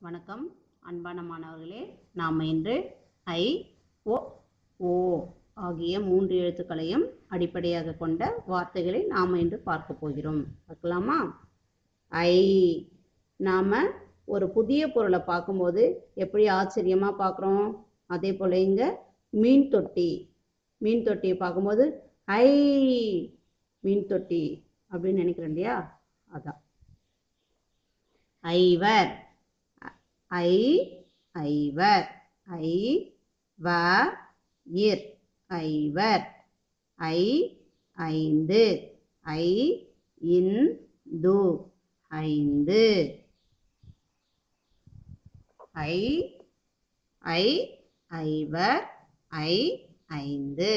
வணக்கம் அன்பான மாணவர்களே நாம் இன்று ஐ ஒ ஓ ஆகிய மூன்று எழுத்துக்களையும் அடிப்படையாக கொண்ட வார்த்தைகளை நாம் இன்று பார்க்க போகிறோம் பார்க்கலாமா ஐ நாம் ஒரு புதிய பொருளை பார்க்கும்போது எப்படி ஆச்சரியமாக பார்க்குறோம் அதே போல் இங்கே மீன் தொட்டி மீன் தொட்டியை பார்க்கும்போது ஐ மீன் தொட்டி அப்படின்னு நினைக்கிறோம் இல்லையா அதான் ஐவர் ஐ ஐவர் ஐ வ இர் ஐவர் ஐ ஐந்து ஐ இந்து ஐந்து ஐ ஐ ஐவர் ஐ ஐந்து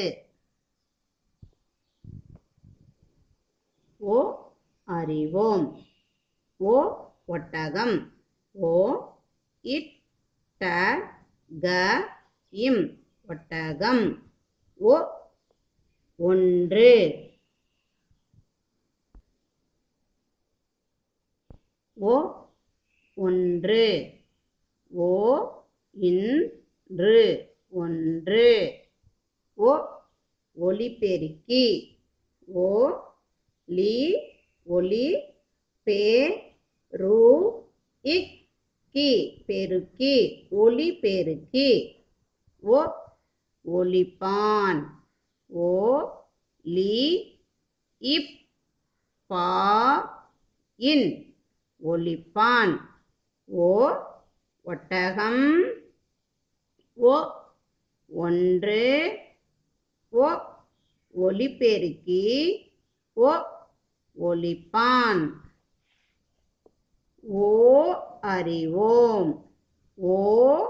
ஓ அறிவோம் ஓ ஒட்டகம் ஓ இட் ட க இம் ஒட்டகம் ஓ ஒன்று ஓ ஒன்று ஓ இன்று ஒன்று ஓ ஒலிபெருக்கி ஓ லி ஒலி பே ரு இக் கி பெருக்கி ஒலி பெருக்கி ஓ ஒலிப்பான் ஓ லி இப் பா இன் ஒலிப்பான் ஓ ஒட்டகம் ஓ ஒன்று ஓ ஒலிபெருக்கி ஓ ஒலிப்பான் ஓ அறிவோம் ஓ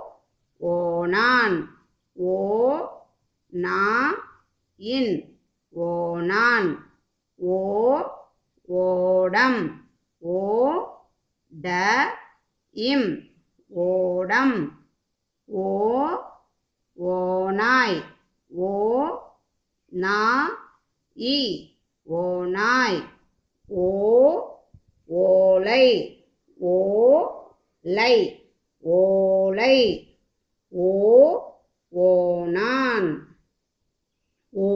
ஓனான் ஓ நா இன் ஓனான் ஓ ஓடம் ஓ ட இம் ஓடம் ஓ ஓநாய் ஓ நா இ ஓநாய் ஓ ஓலை ஓ லை ஓலை ஓ ஓனான் ஓ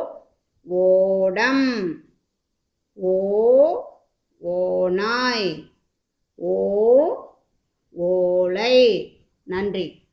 ஓடம் ஓ ஓநாய் ஓ ஓலை நன்றி